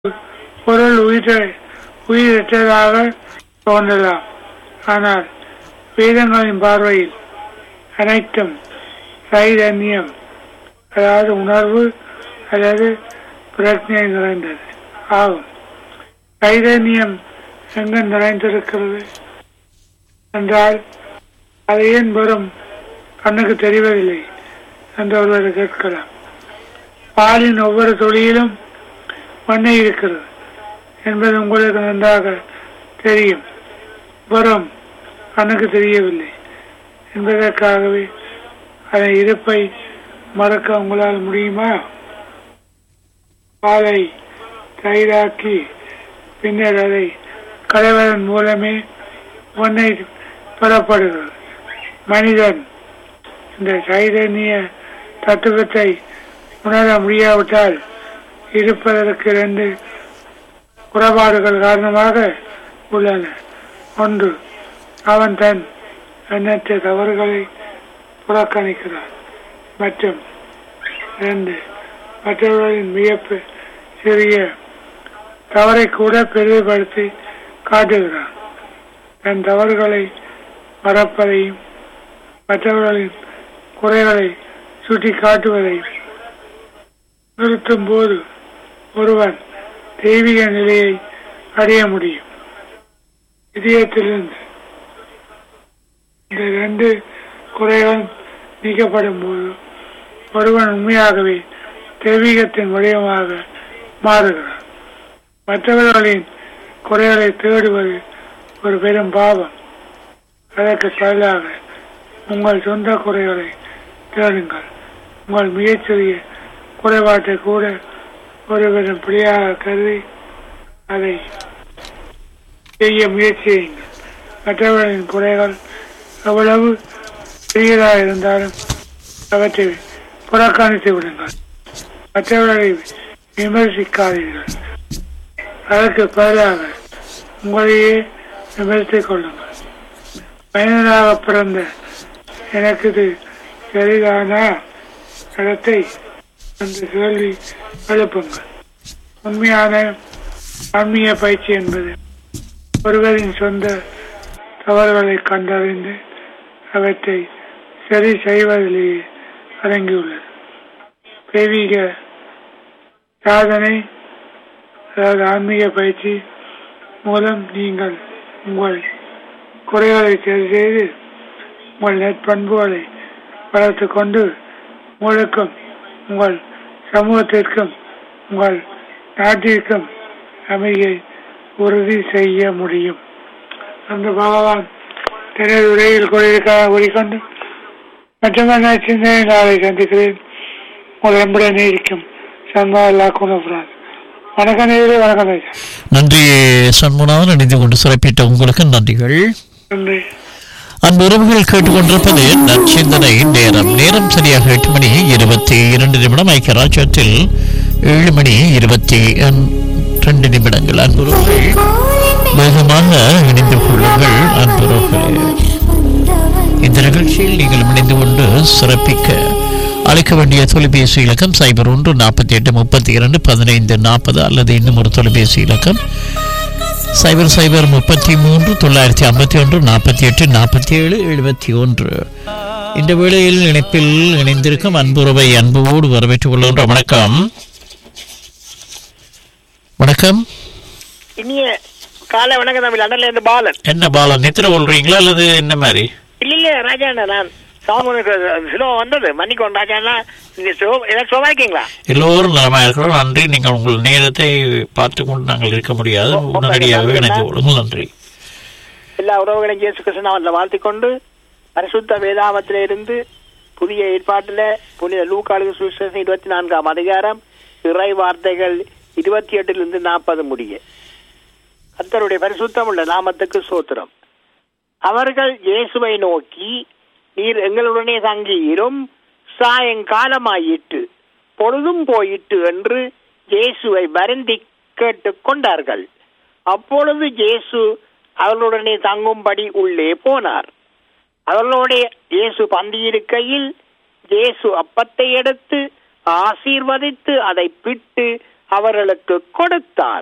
பொருள் உயிர உயிரற்றதாக தோன்றலாம் ஆனால் வேதங்களின் பார்வையில் அனைத்தும் சைதன்யம் அதாவது உணர்வு அல்லது பிரச்சனை நிறைந்தது ஆகும் சைதன்யம் எங்கு நிறைந்திருக்கிறது என்றால் அது ஏன் வெறும் கண்ணுக்கு தெரிவதில்லை என்று ஒருவர் கேட்கலாம் பாலின் ஒவ்வொரு துளியிலும் வண்ணை இருக்கிறது என்பது உங்களுக்கு நன்றாக தெரியும் வெறும் கண்ணுக்கு தெரியவில்லை என்பதற்காகவே அதன் இருப்பை மறக்க உங்களால் முடியுமா பாலை தயிராக்கி பின்னர் அதை களைவதன் மூலமே ஒன்றை பெறப்படுகிறது மனிதன் இந்த சைதன்ய தத்துவத்தை உணர முடியாவிட்டால் இருப்பதற்கு இரண்டு குறைபாடுகள் காரணமாக உள்ளன ஒன்று அவன் தன் எண்ணற்ற தவறுகளை புறக்கணிக்கிறான் மற்றும் இரண்டு மற்றவர்களின் வியப்பு சிறிய தவறை கூட பெரிதுபடுத்தி காட்டுகிறான் தன் தவறுகளை மறப்பதையும் மற்றவர்களின் குறைகளை சுட்டி காட்டுவதையும் நிறுத்தும் போது ஒருவன் தெய்வீக நிலையை அடைய முடியும் இதயத்திலிருந்து இந்த ரெண்டு குறைகள் நீக்கப்படும் போது ஒருவன் உண்மையாகவே தெய்வீகத்தின் வடிவமாக மாறுகிறான் மற்றவர்களின் குறைகளை தேடுவது ஒரு பெரும் பாவம் அதற்கு பதிலாக உங்கள் சொந்த குறைகளை தேடுங்கள் உங்கள் மிகச்சிறிய குறைபாட்டை கூட ஒரு பெரும் பிழையாக கருதி அதை செய்ய முயற்சி செய்யுங்கள் மற்றவர்களின் குறைகள் எவ்வளவு பெரியதாக இருந்தாலும் அவற்றை புறக்கணித்து விடுங்கள் மற்றவர்களை விமர்சிக்காதீர்கள் அதற்கு பதிலாக உங்களையே விமர்சித்துக் கொள்ளுங்கள் மனிதனாக பிறந்த எனக்கு இது சரிதானா இடத்தை அந்த கேள்வி எழுப்புங்கள் உண்மையான ஆன்மீக பயிற்சி என்பது ஒருவரின் சொந்த தவறுகளை கண்டறிந்து அவற்றை சரி செய்வதிலேயே அடங்கியுள்ளது தெய்வீக சாதனை அதாவது ஆன்மீக பயிற்சி மூலம் நீங்கள் உங்கள் குறைகளை சரி செய்து உங்கள் நற்பண்புகளை வளர்த்து கொண்டு உங்களுக்கும் உங்கள் சமூகத்திற்கும் உங்கள் நாட்டிற்கும் அமைதியை உறுதி செய்ய முடியும் அந்த பகவான் தனது உரையில் கூறியிருக்காக கூறிக்கொண்டு மற்றமான சிந்தனை நாளை சந்திக்கிறேன் உங்கள் அன்புடன் நீடிக்கும் சன்மா அல்லா குணபுரான் வணக்கம் நேரே வணக்கம் நேரே நன்றி சண்முகநாதன் இணைந்து கொண்டு சிறப்பித்த உங்களுக்கு நன்றிகள் நன்றி அன்பு உறவுகள் கேட்டுக்கொண்டிருப்பது நற்சிந்தனை நேரம் நேரம் சரியாக எட்டு மணி இருபத்தி இரண்டு நிமிடம் ஐக்கிய ராஜ்யத்தில் ஏழு மணி இருபத்தி ரெண்டு நிமிடங்கள் அன்பு உறவுகள் வேகமாக இணைந்து கொள்ளுங்கள் அன்பு உறவுகளே இந்த நிகழ்ச்சியில் நீங்கள் இணைந்து கொண்டு சிறப்பிக்க அழைக்க வேண்டிய தொலைபேசி இலக்கம் சைபர் ஒன்று நாற்பத்தி எட்டு முப்பத்தி இரண்டு பதினைந்து நாற்பது அல்லது இன்னும் ஒரு தொலைபேசி இலக்கம் சைபர் சைபர் முப்பத்தி மூன்று தொள்ளாயிரத்தி ஐம்பத்தி ஒன்று நாற்பத்தி எட்டு நாற்பத்தி ஏழு எழுபத்தி ஒன்று இந்த வேளையில் இணைப்பில் இணைந்திருக்கும் அன்புறவை அன்போடு வரவேற்றுக் கொள்கின்ற வணக்கம் வணக்கம் இனிய காலை வணக்கம் தம்பி லண்டன்ல இருந்து பாலன் என்ன பாலம் நித்திர கொள்றீங்களா அல்லது என்ன மாதிரி இல்ல இல்ல ராஜாண்ணா நான் சவுண்ட் ஸ்லோ வந்தது மன்னிக்கோங்க ராஜாண்ணா நீங்க ஸ்லோ ஏதாவது ஸ்லோவா இருக்கீங்களா எல்லோரும் நலமா இருக்கிறோம் நன்றி நீங்கள் உங்கள் நேரத்தை பார்த்து கொண்டு நாங்கள் இருக்க முடியாது உடனடியாகவே இணைந்து கொள்ளுங்கள் நன்றி எல்லா உறவுகளையும் இயேசு கிருஷ்ணாவில் வாழ்த்திக் கொண்டு பரிசுத்த வேதாமத்தில இருந்து புதிய ஏற்பாட்டுல புனித லூக்காளுக்கு சுவிசேஷம் இருபத்தி நான்காம் அதிகாரம் இறை வார்த்தைகள் இருபத்தி எட்டிலிருந்து நாற்பது முடிய கர்த்தருடைய பரிசுத்தம் உள்ள நாமத்துக்கு சோத்திரம் அவர்கள் இயேசுவை நோக்கி நீர் எங்களுடனே தங்கியிரும் சாயங்காலமாயிற்று பொழுதும் போயிற்று என்று இயேசுவை வருந்தி கேட்டுக் கொண்டார்கள் அப்பொழுது இயேசு அவர்களுடனே தங்கும்படி உள்ளே போனார் அவர்களோட இயேசு பந்தியிருக்கையில் இயேசு அப்பத்தை எடுத்து ஆசீர்வதித்து அதை பிட்டு அவர்களுக்கு கொடுத்தார்